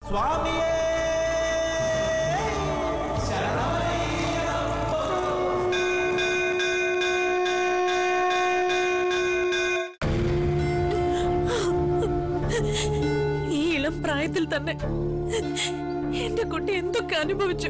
സ്വാമിയേ ഈ ഇളം പ്രായത്തിൽ തന്നെ എന്റെ കുട്ടി എന്തൊക്കെ അനുഭവിച്ചു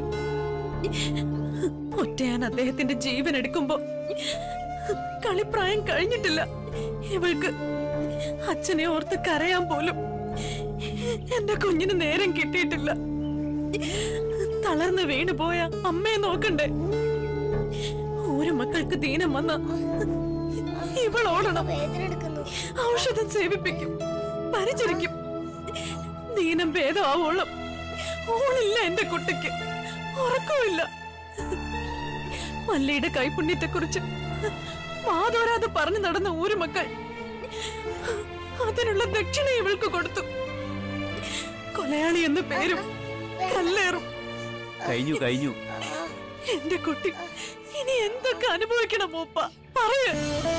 ഒറ്റയാൻ അദ്ദേഹത്തിന്റെ ജീവൻ എടുക്കുമ്പോ കളിപ്രായം കഴിഞ്ഞിട്ടില്ല ഇവൾക്ക് അച്ഛനെ ഓർത്ത് കരയാൻ പോലും എന്റെ കുഞ്ഞിന് നേരം കിട്ടിയിട്ടില്ല തളർന്ന് വീണു പോയ അമ്മയെ നോക്കണ്ടേ ഒരു മക്കൾക്ക് ദീനം വന്ന ഇവൾ ഓടണം വേദന എടുക്കുന്നു ഔഷധം സേവിപ്പിക്കും പരിചരിക്കും ദീനം ഭേദമാവോളം ഓളില്ല എന്റെ കുട്ടിക്ക് ഉറക്കമില്ല മല്ലിയുടെ കൈപുണ്യത്തെക്കുറിച്ച് മാതോരാതെ പറഞ്ഞു നടന്ന ഊരുമക്കൾ അതിനുള്ള ദക്ഷിണ ഇവൾക്ക് കൊടുത്തു കൊലയാളി എന്ന പേരും കല്ലേറും കഴിഞ്ഞു കഴിഞ്ഞു എന്റെ കുട്ടി ഇനി എന്തൊക്കെ അനുഭവിക്കണം മൂപ്പ പറയേ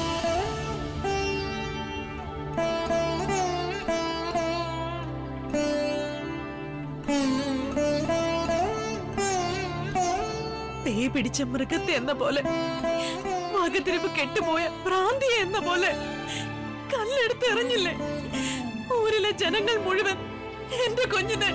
പേ പിടിച്ച മൃഗത്തെ എന്ന പോലെ മകത്തിരിവ് കെട്ടുപോയ ഭ്രാന്തി എന്ന പോലെ കല്ലെടുത്ത് എറിഞ്ഞില്ലേ ഊരിലെ ജനങ്ങൾ മുഴുവൻ എന്റെ കുഞ്ഞിനെ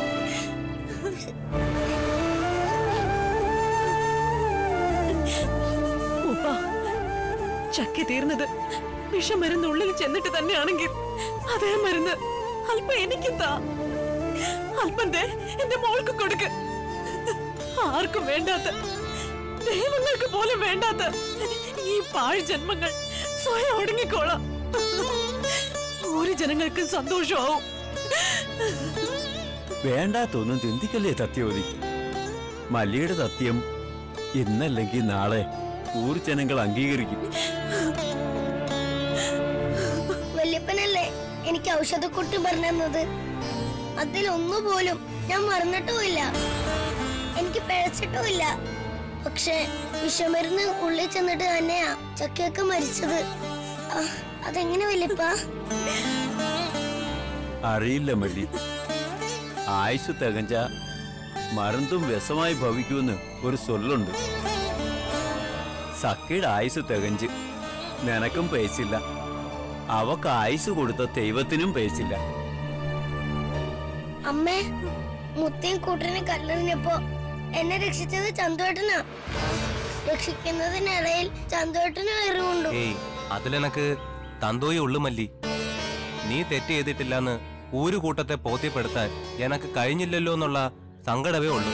ഉപ്പ ചക്കി തീർന്നത് വിഷമരുന്ന് ഉള്ളിൽ ചെന്നിട്ട് തന്നെയാണെങ്കിൽ അതേ മരുന്ന് അല്പം എനിക്കും താ അല്പം ദേ എന്റെ മോൾക്ക് കൊടുക്ക് ആർക്കും വേണ്ടാത്ത ദൈവങ്ങൾക്ക് പോലും വേണ്ടാത്ത ഈ പാഴ് ജന്മങ്ങൾ സ്വയം ഒടുങ്ങിക്കോളാം ഒരു ജനങ്ങൾക്കും സന്തോഷമാവും വേണ്ടാത്തൊന്നും ചിന്തിക്കല്ലേ സത്യവതി മല്ലിയുടെ സത്യം ഇന്നല്ലെങ്കിൽ നാളെ ഊർജനങ്ങൾ അംഗീകരിക്കും വല്യപ്പനല്ലേ എനിക്ക് ഔഷധക്കുട്ടി പറഞ്ഞത് അതിലൊന്നുപോലും ഞാൻ മറന്നിട്ടുമില്ല എനിക്ക് പിഴച്ചിട്ടുമില്ല പക്ഷെ വിഷമരുന്ന് ഉള്ളിൽ ചെന്നിട്ട് തന്നെയാ ചക്കയൊക്കെ മരിച്ചത് ആ, അതെങ്ങനെ വല്യപ്പ അറിയില്ല മല്ലി ആയുസ് തികഞ്ഞ മരുന്നും വിഷമായി ഭവിക്കുമെന്ന് ഒരു ചൊല്ലുണ്ട് സക്കയുടെ ആയുസ് തികഞ്ച് നിനക്കും പേച്ചില്ല അവക്ക് ആയുസ് കൊടുത്ത ദൈവത്തിനും പേച്ചില്ല അമ്മേ മുത്തയും കൂട്ടനെ കല്ലെറിഞ്ഞപ്പോ എന്നെ രക്ഷിച്ചത് ചന്തുവേട്ടനാ രക്ഷിക്കുന്നതിനിടയിൽ ചന്തുവേട്ടനും എറിവുണ്ടു ഏയ് അതിലെനക്ക് തന്തോയി ഉള്ളു മല്ലി നീ തെറ്റ് ചെയ്തിട്ടില്ലെന്ന് ഒരു കൂട്ടത്തെ ബോധ്യപ്പെടുത്താൻ എനക്ക് കഴിഞ്ഞില്ലല്ലോ എന്നുള്ള സങ്കടമേ ഉള്ളൂ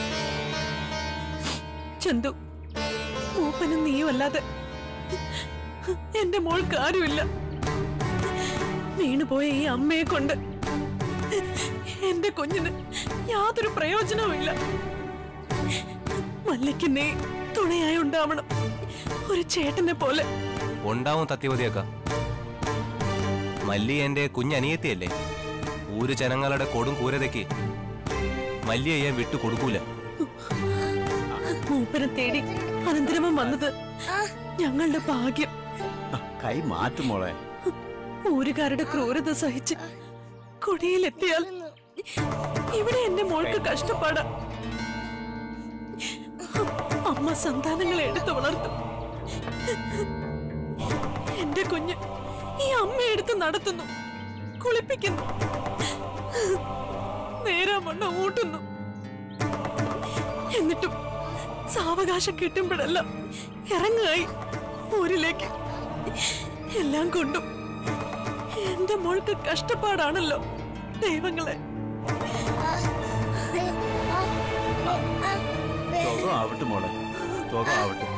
ചന്തു മൂപ്പനും നീയും അല്ലാതെ എന്റെ മോൾക്ക് ആരുമില്ല വീണുപോയ ഈ അമ്മയെ കൊണ്ട് എന്റെ കുഞ്ഞിന് യാതൊരു പ്രയോജനവുമില്ല മല്ലിക്ക് നീ തുണയായി ഉണ്ടാവണം ഒരു ചേട്ടനെ പോലെ ഉണ്ടാവും തത്യവതിയൊക്കെ മല്ലി എന്റെ കുഞ്ഞനിയത്തിയല്ലേ ഊര് ജനങ്ങളുടെ കൊടും ക്രൂരതയ്ക്ക് മല്ലിയെ ഞാൻ വിട്ടു കൊടുക്കൂല മൂപ്പനെ തേടി അനന്തരമം വന്നത് ഞങ്ങളുടെ ഭാഗ്യം ആ, കൈ മാറ്റുമോളെ ഊരുകാരുടെ ക്രൂരത സഹിച്ച് കൊടിയിലെത്തിയാൽ ഇവിടെ എന്റെ മോൾക്ക് കഷ്ടപ്പാടാ അമ്മ സന്താനങ്ങളെ എടുത്ത് വളർത്തും എന്റെ കുഞ്ഞ് ഈ അമ്മ എടുത്ത് നടത്തുന്നു കുളിപ്പിക്കുന്നു നേരാമണ്ണ ഊട്ടുന്നു എന്നിട്ടും സാവകാശം കിട്ടുമ്പോഴെല്ലാം ഇറങ്ങായി ഊരിലേക്ക് എല്ലാം കൊണ്ടും എന്റെ മോൾക്ക് കഷ്ടപ്പാടാണല്ലോ ദൈവങ്ങളെ സുഖം ആവട്ടെ മോളെ സുഖം ആവട്ടെ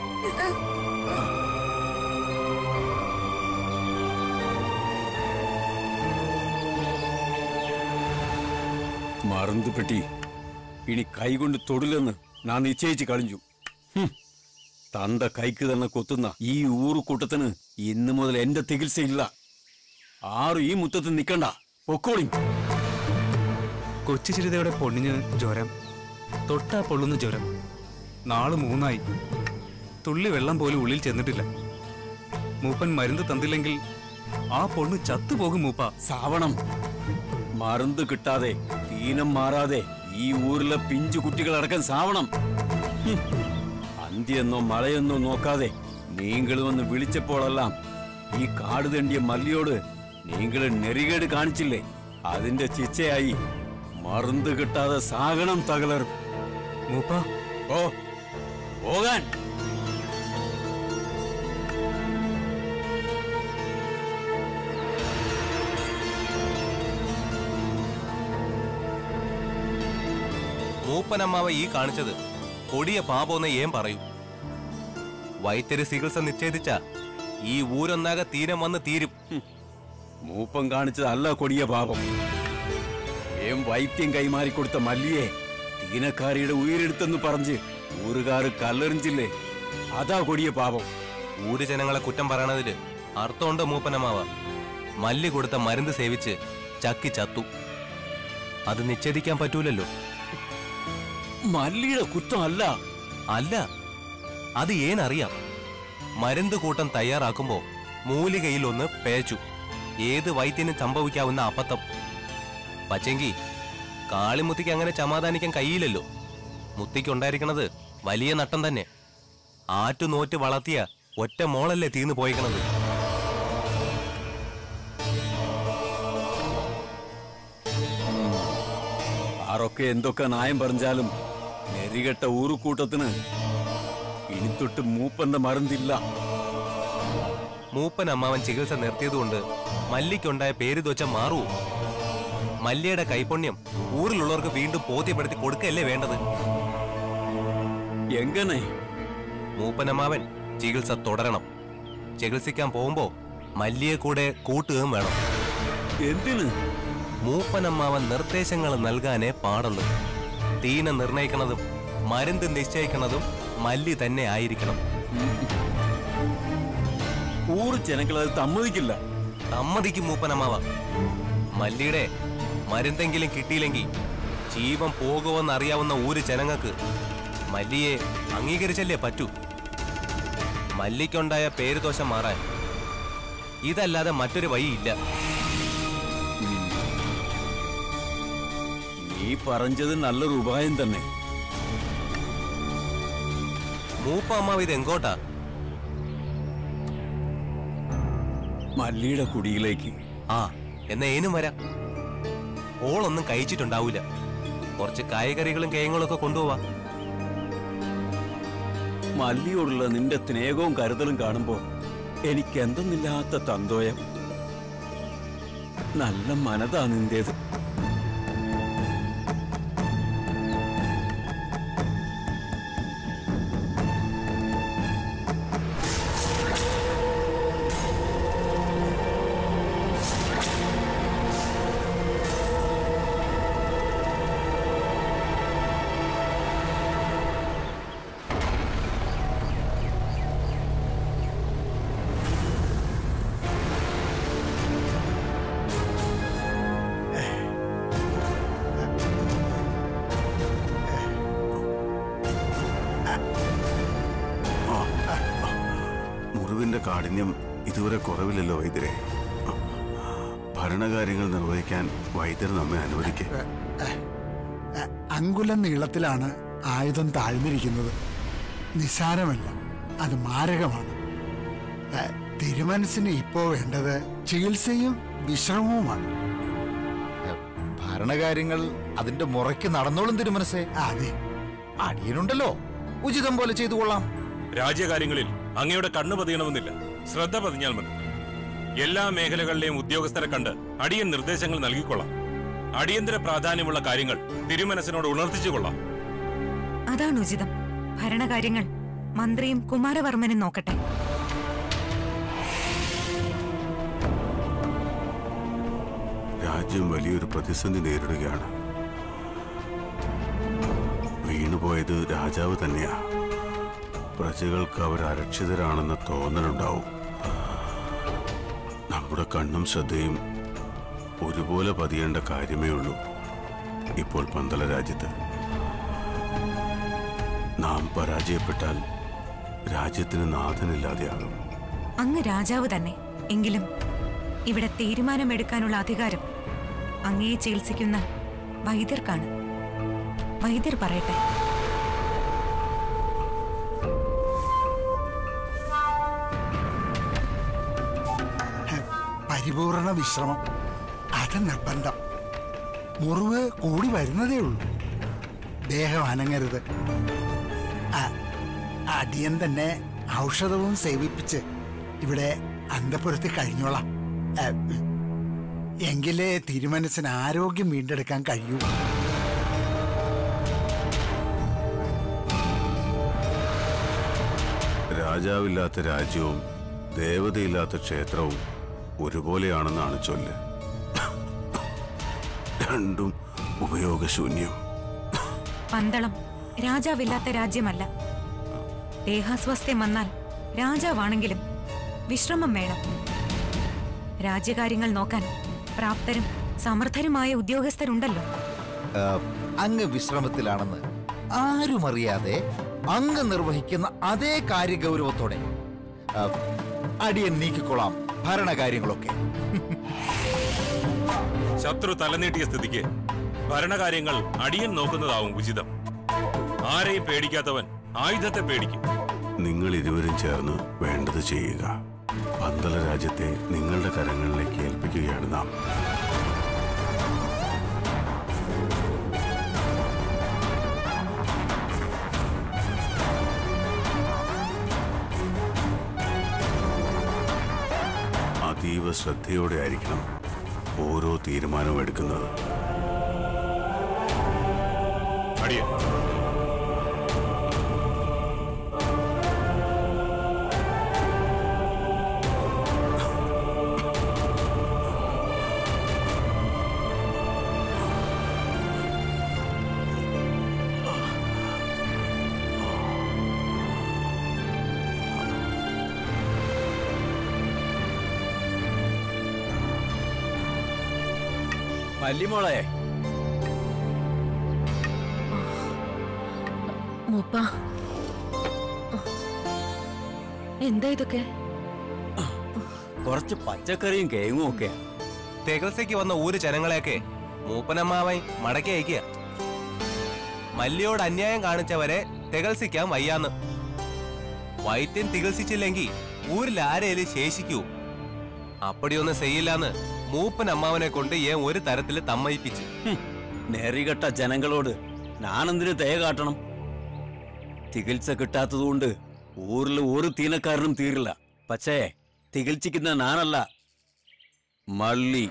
മറന്നുപെട്ടി ഇനി കൈകൊണ്ട് തൊടില്ലെന്ന് ഞാൻ നിശ്ചയിച്ച് കളഞ്ഞു ഹും. തന്ത കൈക്ക് തന്നെ കൊത്തുന്ന ഈ ഊറുകൂട്ടത്തിന് ഇന്നു മുതൽ എന്റെ ചികിത്സയില്ല ആരും ഈ മുറ്റത്ത് നിൽക്കണ്ട പൊക്കോളി കൊച്ചു ചിരിതയുടെ പൊണ്ണിന് ജ്വരം തൊട്ടാ പൊള്ളുന്ന ജ്വരം നാള് മൂന്നായി തുള്ളി വെള്ളം പോലും ഉള്ളിൽ ചെന്നിട്ടില്ല മൂപ്പൻ മരുന്ന് തന്നില്ലെങ്കിൽ ആ പൊണ്ണ് ചത്തുപോകും മൂപ്പ സാവണം മരുന്ന് കിട്ടാതെ ദീനം മാറാതെ ഈ ഊരിലെ പിഞ്ചു കുട്ടികളടക്കം സാവണം ഹും. അന്തിയെന്നോ മഴയെന്നോ നോക്കാതെ നീങ്കൾ വന്ന് വിളിച്ചപ്പോഴെല്ലാം ഈ കാട് തണ്ടിയ മല്ലിയോട് നീങ്കൾ നെറികേട് കാണിച്ചില്ലേ അതിന്റെ ശിക്ഷയായി മറந்து കിട്ടാതെ സാഗണം തകലറും മൂപ്പ ഓ പോകാൻ മൂപ്പനമ്മാവ ഈ കാണിച്ചത് കൊടിയ പാപോന്ന് ഏം പറയും വൈദ്യര് ചികിത്സ നിശ്ചയിച്ച ഈ ഊരൊന്നാകെ തീരം വന്ന് തീരും മൂപ്പം കാണിച്ചതല്ല കൊടിയ പാപം ഏം വൈദ്യം കൈമാറിക്കൊടുത്ത മല്ലിയെ തീനക്കാരിയുടെ ഉയരെടുത്തെന്ന് പറഞ്ഞ് ഊറുകാര് കല്ലെറിഞ്ചില്ലേ അതാ കൊടിയ പാപം ഊര് ജനങ്ങളെ കുറ്റം പറയണതില് അർത്ഥമുണ്ട് മൂപ്പനമ്മാവ മല്ലി കൊടുത്ത മരുന്ന് സേവിച്ച് ചക്കി ചത്തു അത് നിശ്ചയിക്കാൻ പറ്റൂലല്ലോ മല്ലിയുടെ കുറ്റമല്ല അല്ല അത് ഏനറിയാം മരുന്ന് കൂട്ടം തയ്യാറാക്കുമ്പോ മൂലികയിൽ ഒന്ന് പേച്ചു ഏത് വൈദ്യനും സംഭവിക്കാവുന്ന അബദ്ധം പക്ഷെങ്കി കാളിമുത്തിക്ക് അങ്ങനെ സമാധാനിക്കാൻ കഴിയില്ലല്ലോ മുത്തിക്കുണ്ടായിരിക്കണത് വലിയ നട്ടം തന്നെ ആറ്റു നോറ്റ് വളർത്തിയ ഒറ്റ മോളല്ലേ തീർന്നു പോയിക്കണത് ആരൊക്കെ എന്തൊക്കെ ന്യായം പറഞ്ഞാലും നെറികെട്ട ഊറുകൂട്ടത്തിന് ഇനി തൊട്ട് മൂപ്പന്റെ മരുന്നില്ല മൂപ്പൻ അമ്മാവൻ ചികിത്സ നിർത്തിയതുകൊണ്ട് മല്ലിക്കുണ്ടായ പേര് ത്വച്ച മാറൂ മല്ലിയുടെ കൈപുണ്യം ഊരിലുള്ളവർക്ക് വീണ്ടും ബോധ്യപ്പെടുത്തി കൊടുക്കല്ലേ വേണ്ടത് എങ്ങനെ മൂപ്പനമ്മാവൻ ചികിത്സ തുടരണം ചികിത്സിക്കാൻ പോകുമ്പോ മല്ലിയെ കൂടെ കൂട്ടുകയും വേണം എന്തിന് മൂപ്പനമ്മാവൻ നിർദ്ദേശങ്ങൾ നൽകാനേ പാടുള്ളൂ തീന നിർണയിക്കണതും മരുന്ന് നിശ്ചയിക്കണതും മല്ലി തന്നെ ആയിരിക്കണം ഊറ് ജനങ്ങൾ അത് സമ്മതിക്കില്ല സമ്മതിക്കും മൂപ്പനമ്മാവ മല്ലിയുടെ മരുന്നെങ്കിലും കിട്ടിയില്ലെങ്കിൽ ജീവൻ പോകുമെന്ന് അറിയാവുന്ന ഊര് ജനങ്ങൾക്ക് മല്ലിയെ അംഗീകരിച്ചല്ലേ പറ്റൂ മല്ലിക്കുണ്ടായ പേര് ദോഷം മാറാൻ ഇതല്ലാതെ മറ്റൊരു വഴിയില്ല നീ പറഞ്ഞത് നല്ലൊരു ഉപായം തന്നെ മൂപ്പ അമ്മാവ് ഇത് എങ്കോട്ടാ മല്ലിയുടെ കുടിയിലേക്ക് ആ എന്നാ ഏനും വരാം ഓളൊന്നും കഴിച്ചിട്ടുണ്ടാവൂല കുറച്ച് കായകറികളും കേങ്ങളും ഒക്കെ കൊണ്ടുപോവാ മല്ലിയോടുള്ള നിന്റെ സ്നേഹവും കരുതലും കാണുമ്പോ എനിക്ക് എന്തെന്നില്ലാത്ത തന്തോയം നല്ല മനതാ നിന്റേത് മുറിവിന്റെ കാഠിന്യം ഇതുവരെ കുറവില്ലല്ലോ വൈദ്യരെ ഭരണകാര്യങ്ങൾ നിർവഹിക്കാൻ വൈദ്യർ നമ്മെ അനുവദിക്കേ അങ്കുലം നീളത്തിലാണ് ആയുധം താഴ്ന്നിരിക്കുന്നത് നിസാരമല്ല അത് മാരകമാണ് ഏ, തിരുമനസിന് ഇപ്പോ വേണ്ടത് ചികിത്സയും വിശ്രമവുമാണ് ഭരണകാര്യങ്ങൾ അതിന്റെ മുറയ്ക്ക് നടന്നോളും തിരുമനസേ അതെ അടിയനുണ്ടല്ലോ ഉചിതം പോലെ ചെയ്തു കൊള്ളാം രാജ്യകാര്യങ്ങളിൽ അങ്ങയുടെ കണ്ണു പതിയണമെന്നില്ല ശ്രദ്ധ പതിഞ്ഞാൽ മതി എല്ലാ മേഖലകളിലെയും ഉദ്യോഗസ്ഥരെ കണ്ട് അടിയൻ നിർദ്ദേശങ്ങൾ നൽകിക്കൊള്ളാം അടിയന്തര പ്രാധാന്യമുള്ള കാര്യങ്ങൾ തിരുമനസിനോട് ഉണർത്തിച്ചു കൊള്ളാം അതാണ് ഉചിതം ഭരണകാര്യങ്ങൾ മന്ത്രിയും കുമാരവർമ്മനും നോക്കട്ടെ രാജ്യം വലിയൊരു പ്രതിസന്ധി നേരിടുകയാണ് വീണുപോയത് രാജാവ് തന്നെയാ പ്രജകൾക്ക് അവർ അരക്ഷിതരാണെന്ന തോന്നലുണ്ടാവും നമ്മുടെ കണ്ണും ശ്രദ്ധയും ഒരുപോലെ പതിയേണ്ട കാര്യമേ ഉള്ളൂ ഇപ്പോൾ പന്തള രാജ്യത്ത് നാം പരാജയപ്പെട്ടാൽ രാജ്യത്തിന് നാഥനില്ലാതെയാകും അങ്ങ് രാജാവ് തന്നെ എങ്കിലും ഇവിടെ തീരുമാനമെടുക്കാനുള്ള അധികാരം അങ്ങയെ ചികിത്സിക്കുന്ന വൈദ്യർക്കാണ് വൈദ്യർ പറയട്ടെ പരിപൂർണ വിശ്രമം അത് നിർബന്ധം മുറിവ് കൂടി വരുന്നതേ ഉള്ളൂ ദേഹം അനങ്ങരുത് അ- അടിയൻ തന്നെ ഔഷധവും സേവിപ്പിച്ച് ഇവിടെ അന്തപുരത്ത് കഴിഞ്ഞോളാം അ, എങ്കിലേ തിരുമനസിന് ആരോഗ്യം വീണ്ടെടുക്കാൻ കഴിയൂ രാജാവില്ലാത്ത രാജ്യവും ദേവതയില്ലാത്ത ക്ഷേത്രവും ഒരുപോലെയാണെന്നാണ് ചൊല്ല് രണ്ടും ഉപയോഗശൂന്യം പന്തളം രാജാവില്ലാത്ത രാജ്യമല്ല ദേഹാസ്വാസ്ഥ്യം വന്നാൽ രാജാവാണെങ്കിലും വിശ്രമം വേണം രാജ്യകാര്യങ്ങൾ നോക്കാൻ പ്രാപ്തരും സമർത്ഥരുമായ ഉദ്യോഗസ്ഥരുണ്ടല്ലോ ആ, അങ്ങ് വിശ്രമത്തിലാണെന്ന് ആരും അറിയാതെ അങ്ങ് നിർവഹിക്കുന്ന അതേ കാര്യഗൗരവത്തോടെ ആ, അടിയൻ നീക്കിക്കൊള്ളാം ഭരണകാര്യങ്ങളൊക്കെ ശത്രു തലനീട്ടിയ സ്ഥിതിക്ക് ഭരണകാര്യങ്ങൾ അടിയൻ നോക്കുന്നതാവും ഉചിതം ആരെയും പേടിക്കാത്തവൻ ആയുധത്തെ പേടിക്കും നിങ്ങൾ ഇരുവരും ചേർന്ന് വേണ്ടത് ചെയ്യുക പന്തള രാജ്യത്തെ നിങ്ങളുടെ കരങ്ങളിലേക്ക് ഏൽപ്പിക്കുകയാണ് നാം അതീവ ശ്രദ്ധയോടെ ആയിരിക്കണം ഓരോ തീരുമാനവും എടുക്കുന്നത് അടിയൻ മല്ലിമോളെ മൂപ്പ എന്താ ഇതൊക്കെ കുറച്ച് പച്ചക്കറിയും കേങ്ങും ഒക്കെ തെകൽസയ്ക്ക് വന്ന ഊര് ജനങ്ങളെയൊക്കെ മൂപ്പനമ്മാവൻ മടക്കി അയക്കുക മല്ലിയോട് അന്യായം കാണിച്ചവരെ തികൾസിക്കാൻ വയ്യാന്ന് വൈദ്യൻ തികൾസിച്ചില്ലെങ്കിൽ ഊരിൽ ആരേലും ശേഷിക്കൂ അപ്പടിയൊന്നും ചെയ്യില്ലാന്ന് മൂപ്പൻ അമ്മാവനെ കൊണ്ട് ഏൻ ഒരു തരത്തിൽ തമ്മയിപ്പിച്ചു നേറികെട്ട ജനങ്ങളോട് ഞാനെന്തിനു തേ കാട്ടണം ചികിത്സ കിട്ടാത്തതുകൊണ്ട് ഊരിൽ ഒരു തീനക്കാരനും തീരില്ല പക്ഷേ ചികിത്സിക്കുന്ന ഞാനല്ല മള്ളി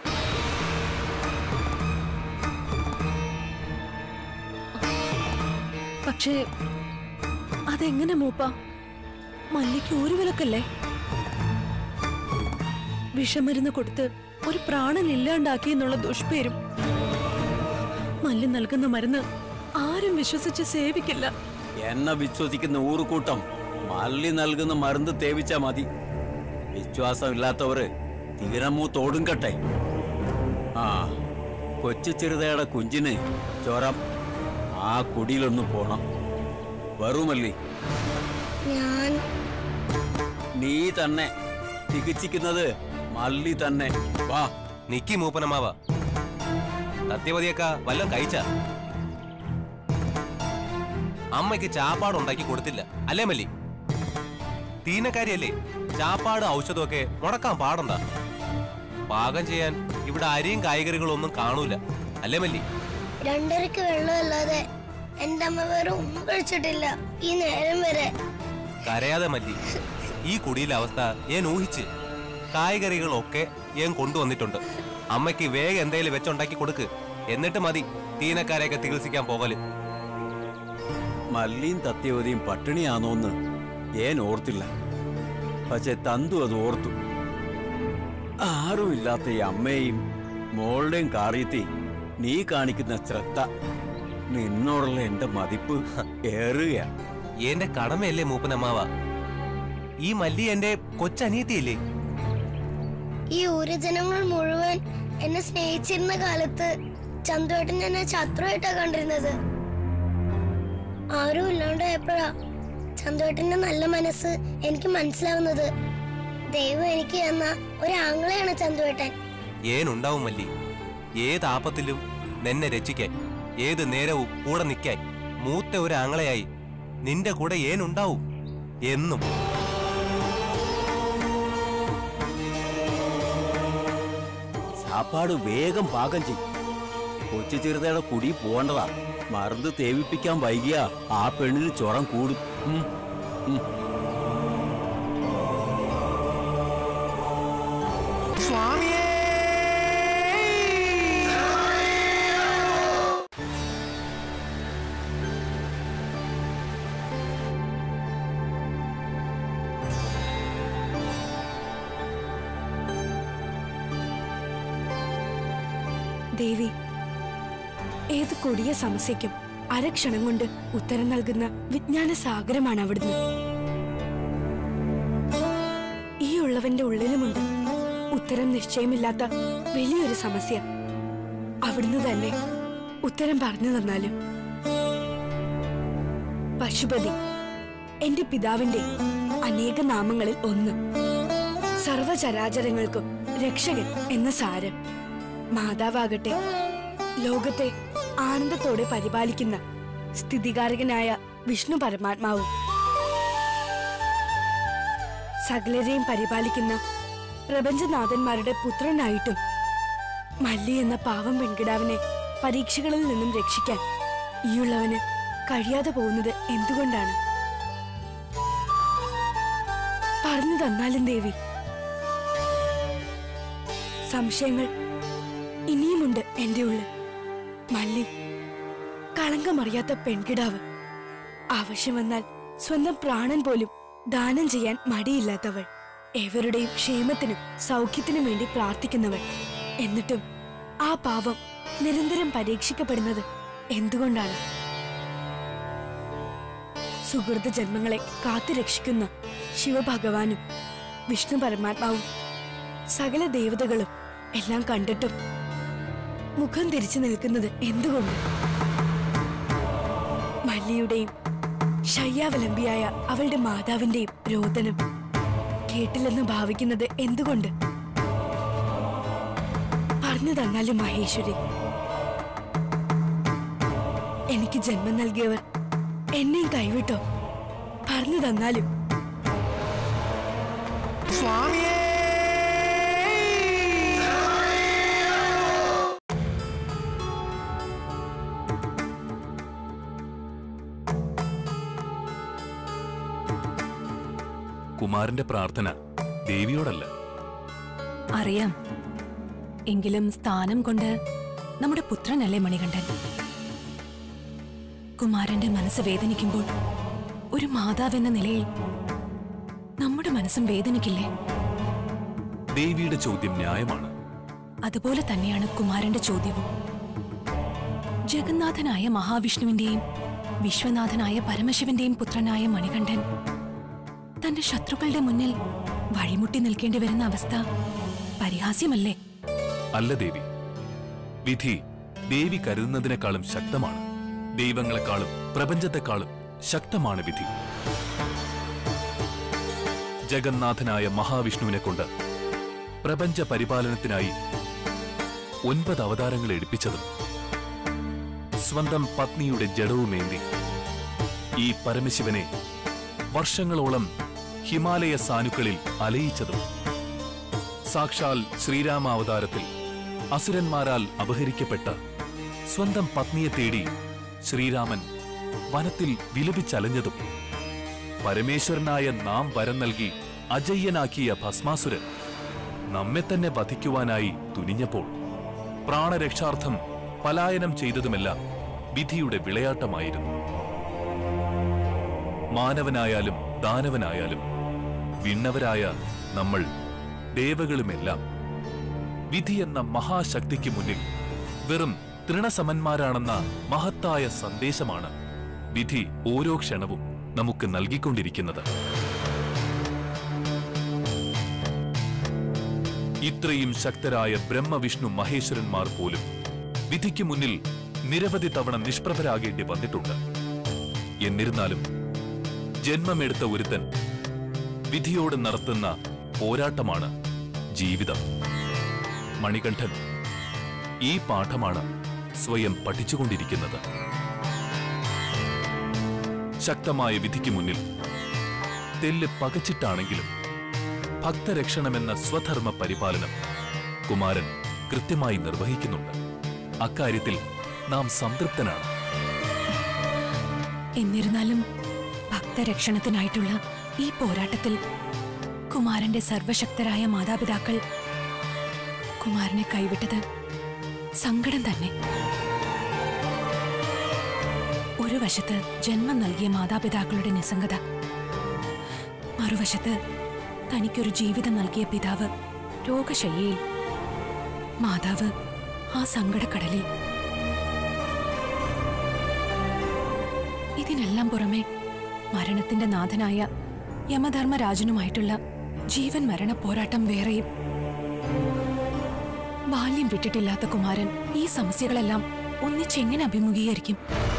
പക്ഷേ അതെങ്ങനെ മൂപ്പ മല്ലിക്ക് ഒരു വിലക്കല്ലേ വിഷമരുന്ന് കൊടുത്ത് ഒരു പ്രാണൻ ഇല്ലാണ്ടാക്കി എന്നുള്ള ദുഷ്പേരും മല്ലി നൽകുന്ന മരുന്ന് ആരും വിശ്വസിച്ച് സേവിക്കില്ല എന്നെ വിശ്വസിക്കുന്ന ഊറുകൂട്ടം മള്ളി നൽകുന്ന മരുന്ന് തേവിച്ചാ മതി വിശ്വാസമില്ലാത്തവര് തീരമൂത്തോടും കട്ടെ ആ കൊച്ചു ചെറുതയുടെ കുഞ്ചിന് ചോരം ആ കുടിയിലൊന്ന് പോണം വരുമല്ലി ഞാൻ നീ തന്നെ ചികിത്സിക്കുന്നത് മള്ളി തന്നെ വാ നിക്കി മൂപ്പനമ്മാവ സത്യവതിയൊക്ക വല്ലതും കഴിച്ച അമ്മയ്ക്ക് ചാപ്പാട് ഉണ്ടാക്കി കൊടുത്തില്ല അല്ലേ മല്ലി തീനക്കാരിയല്ലേ ചാപ്പാട് ഔഷധമൊക്കെ മുടക്കാൻ പാടണ്ട പാകം ചെയ്യാൻ ഇവിടെ അരിയും കായ്കറികളും ഒന്നും കാണൂല അല്ലേ മല്ലി രണ്ടരക്ക് വെള്ളമല്ലാതെ എന്റെ അമ്മ വേറെ ഒന്നും കഴിച്ചിട്ടില്ല ഈ നേരം വരെ കരയാതെ മല്ലി ഈ കുടിയിലെ അവസ്ഥ ഞാൻ ഊഹിച്ച് കായ്കറികളൊക്കെ ഞാൻ കൊണ്ടുവന്നിട്ടുണ്ട് അമ്മയ്ക്ക് വേഗം എന്തെങ്കിലും വെച്ചുണ്ടാക്കി കൊടുക്ക് എന്നിട്ട് മതി തീനക്കാരെയൊക്കെ ചികിത്സിക്കാൻ പോകല് മല്ലിയും തത്യവതിയും പട്ടിണിയാണോന്ന് ഏൻ ഓർത്തില്ല പക്ഷെ തന്തു അത് ഓർത്തു ആരുമില്ലാത്ത ഈ അമ്മയെയും മോളുടെയും കാറിയത്തി നീ കാണിക്കുന്ന ശ്രദ്ധ നിന്നോടുള്ള എന്റെ മതിപ്പ് ഏറുകയാണ് എന്റെ കടമയല്ലേ മൂപ്പനമ്മാവ ഈ മല്ലി എന്റെ കൊച്ചനിയത്തിയല്ലേ ഈ ഊരജനങ്ങൾ മുഴുവൻ എന്നെ സ്നേഹിച്ചിരുന്ന കാലത്ത് ചന്ദ്രേട്ടൻ എന്നെ ശത്രുവായിട്ടാ കണ്ടിരുന്നത് ആരും ഇല്ലാണ്ടായപ്പോഴാ ചന്ദ്രേട്ടന്റെ നല്ല മനസ്സ് എനിക്ക് മനസ്സിലാവുന്നത് ദൈവം എനിക്ക് തന്ന ഒരു ആംഗ്ലയാണ് ചന്ദ്രേട്ടൻ ഏനുണ്ടാവും മല്ലി ഏത് ആപത്തിലും നിന്നെ രക്ഷിക്കാൻ ഏത് നേരവും കൂടെ നിൽക്കാൻ മൂത്ത ഒരു ആങ്ങളയായി നിന്റെ കൂടെ ഏനുണ്ടാവും എന്നും സാപ്പാട് വേഗം പാകം ചെയ്യും കൊച്ചു ചെറുതയുടെ കുടി പോണ്ടതാ മറന്ന് തേവിപ്പിക്കാൻ വൈകിയ ആ പെണ്ണിന് ചൊറം കൂടും ഉം, ഉം. ദേവി ഏത് കൊടിയ സമസ്യയ്ക്കും അരക്ഷണം കൊണ്ട് ഉത്തരം നൽകുന്ന വിജ്ഞാന സാഗരമാണ് അവിടുന്ന് ഈ ഉള്ളവന്റെ ഉള്ളിലുമുണ്ട് ഉത്തരം നിശ്ചയമില്ലാത്ത വലിയൊരു സമസ്യ അവിടുന്ന് തന്നെ ഉത്തരം പറഞ്ഞു തന്നാലും പശുപതി എന്റെ പിതാവിന്റെ അനേക നാമങ്ങളിൽ ഒന്ന് സർവചരാചരങ്ങൾക്കും രക്ഷകൻ എന്ന സാരം മാതാവാകട്ടെ ലോകത്തെ ആനന്ദത്തോടെ പരിപാലിക്കുന്ന സ്ഥിതികാരകനായ വിഷ്ണു പരമാത്മാവും സകലരെയും പരിപാലിക്കുന്ന പ്രപഞ്ചനാഥന്മാരുടെ പുത്രനായിട്ടും മല്ലി എന്ന പാവം പെൺകിടാവിനെ പരീക്ഷകളിൽ നിന്നും രക്ഷിക്കാൻ ഈയുള്ളവന് കഴിയാതെ പോകുന്നത് എന്തുകൊണ്ടാണ് പറഞ്ഞു തന്നാലും ദേവി സംശയങ്ങൾ ഇനിയുമുണ്ട് എന്റെ ഉള്ളിൽ മല്ലി കളങ്കമറിയാത്ത പെൺകിടാവ് ആവശ്യം വന്നാൽ സ്വന്തം പ്രാണൻ പോലും ദാനം ചെയ്യാൻ മടിയില്ലാത്തവൾ ഏവരുടെയും ക്ഷേമത്തിനും സൗഖ്യത്തിനും വേണ്ടി പ്രാർത്ഥിക്കുന്നവൾ എന്നിട്ടും ആ പാവം നിരന്തരം പരീക്ഷിക്കപ്പെടുന്നത് എന്തുകൊണ്ടാണ് സുഹൃത ജന്മങ്ങളെ കാത്തുരക്ഷിക്കുന്ന ശിവഭഗവാനും വിഷ്ണു പരമാത്മാവും സകല ദേവതകളും എല്ലാം കണ്ടിട്ടും മുഖം തിരിച്ചു നിൽക്കുന്നത് എന്തുകൊണ്ട് മല്ലിയുടെയും ശയ്യാവലംബിയായ അവളുടെ മാതാവിന്റെയും രോദനം കേട്ടില്ലെന്ന് ഭാവിക്കുന്നത് എന്തുകൊണ്ട് പറഞ്ഞു തന്നാലും മഹേശ്വരി എനിക്ക് ജന്മം നൽകിയവർ എന്നെയും കൈവിട്ടോ പറഞ്ഞു തന്നാലും കുമാരന്റെ പ്രാർത്ഥന ദേവിയോടല്ല അറിയാം എങ്കിലും സ്ഥാനം കൊണ്ട് നമ്മുടെ പുത്രനല്ലേ മണികണ്ഠൻ കുമാരന്റെ മനസ്സ് വേദനിക്കുമ്പോൾ ഒരു മാതാവെന്ന നിലയിൽ നമ്മുടെ മനസ്സും വേദനിക്കില്ലേ ദേവിയുടെ ചോദ്യം ന്യായമാണ് അതുപോലെ തന്നെയാണ് കുമാരന്റെ ചോദ്യവും ജഗന്നാഥനായ മഹാവിഷ്ണുവിന്റെയും വിശ്വനാഥനായ പരമശിവന്റെയും പുത്രനായ മണികണ്ഠൻ തന്റെ ശത്രുക്കളുടെ മുന്നിൽ വഴിമുട്ടി നിൽക്കേണ്ടി വരുന്ന അവസ്ഥ പരിഹാസ്യമല്ലേ അല്ല ദേവി വിധി ദേവി കരുതുന്നതിനേക്കാളും ശക്തമാണ് ദൈവങ്ങളെക്കാളും പ്രപഞ്ചത്തെക്കാളും ശക്തമാണ് വിധി ജഗന്നാഥനായ മഹാവിഷ്ണുവിനെ കൊണ്ട് പ്രപഞ്ച പരിപാലനത്തിനായി ഒൻപത് അവതാരങ്ങൾ എടുപ്പിച്ചതും സ്വന്തം പത്നിയുടെ ജഡവുമേന്തി ഈ പരമശിവനെ വർഷങ്ങളോളം ഹിമാലയ സാനുക്കളിൽ അലയിച്ചതും സാക്ഷാൽ ശ്രീരാമ അവതാരത്തിൽ അസുരന്മാരാൽ അപഹരിക്കപ്പെട്ട സ്വന്തം പത്നിയെ തേടി ശ്രീരാമൻ വനത്തിൽ വിലപിച്ചലഞ്ഞതും പരമേശ്വരനായ നാം വരം നൽകി അജയ്യനാക്കിയ ഭസ്മാസുരൻ നമ്മെ തന്നെ വധിക്കുവാനായി തുനിഞ്ഞപ്പോൾ പ്രാണരക്ഷാർത്ഥം പലായനം ചെയ്തതുമെല്ലാം വിധിയുടെ വിളയാട്ടമായിരുന്നു മാനവനായാലും ദാനവനായാലും വിണ്ണവരായ നമ്മൾ ദേവകളുമെല്ലാം വിധി എന്ന മഹാശക്തിക്ക് മുന്നിൽ വെറും തൃണസമന്മാരാണെന്ന മഹത്തായ സന്ദേശമാണ് വിധി ഓരോ ക്ഷണവും നമുക്ക് നൽകിക്കൊണ്ടിരിക്കുന്നത് ഇത്രയും ശക്തരായ ബ്രഹ്മവിഷ്ണു മഹേശ്വരന്മാർ പോലും വിധിക്ക് മുന്നിൽ നിരവധി തവണ നിഷ്പ്രഭരാകേണ്ടി വന്നിട്ടുണ്ട് എന്നിരുന്നാലും ജന്മമെടുത്ത ഒരുത്തൻ വിധിയോട് നടത്തുന്ന പോരാട്ടമാണ് ജീവിതം മണികണ്ഠൻ ഈ പാഠമാണ് സ്വയം പഠിച്ചുകൊണ്ടിരിക്കുന്നത് ശക്തമായ വിധിക്ക് മുന്നിൽ തെല്ല് പകച്ചിട്ടാണെങ്കിലും ഭക്തരക്ഷണമെന്ന സ്വധർമ്മ പരിപാലനം കുമാരൻ കൃത്യമായി നിർവഹിക്കുന്നുണ്ട് അക്കാര്യത്തിൽ നാം സംതൃപ്തനാണ് എന്നിരുന്നാലും ഭക്തരക്ഷണത്തിനായിട്ടുള്ള ഈ പോരാട്ടത്തിൽ കുമാരന്റെ സർവശക്തരായ മാതാപിതാക്കൾ കുമാരനെ കൈവിട്ടത് സങ്കടം തന്നെ ഒരു വശത്ത് ജന്മം നൽകിയ മാതാപിതാക്കളുടെ നിസ്സംഗത മറുവശത്ത് തനിക്കൊരു ജീവിതം നൽകിയ പിതാവ് രോഗശയ്യയിൽ മാതാവ് ആ സങ്കടക്കടലിൽ ഇതിനെല്ലാം പുറമെ മരണത്തിന്റെ നാഥനായ യമധർമ്മരാജനുമായിട്ടുള്ള ജീവൻ മരണ പോരാട്ടം വേറെയും ബാല്യം വിട്ടിട്ടില്ലാത്ത കുമാരൻ ഈ സമസ്യകളെല്ലാം ഒന്നിച്ചെങ്ങനെ അഭിമുഖീകരിക്കും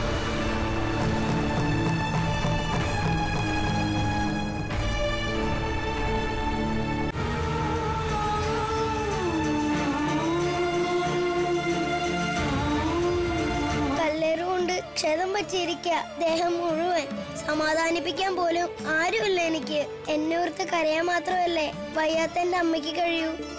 കല്ലേറുകൊണ്ട് ക്ഷതം പറ്റിയിരിക്ക ദേഹം മുഴുവൻ സമാധാനിപ്പിക്കാൻ പോലും ആരുമില്ല എനിക്ക് എന്നെ ഓർത്ത് കരയാൻ മാത്രമല്ലേ വയ്യാത്ത എന്റെ അമ്മയ്ക്ക് കഴിയൂ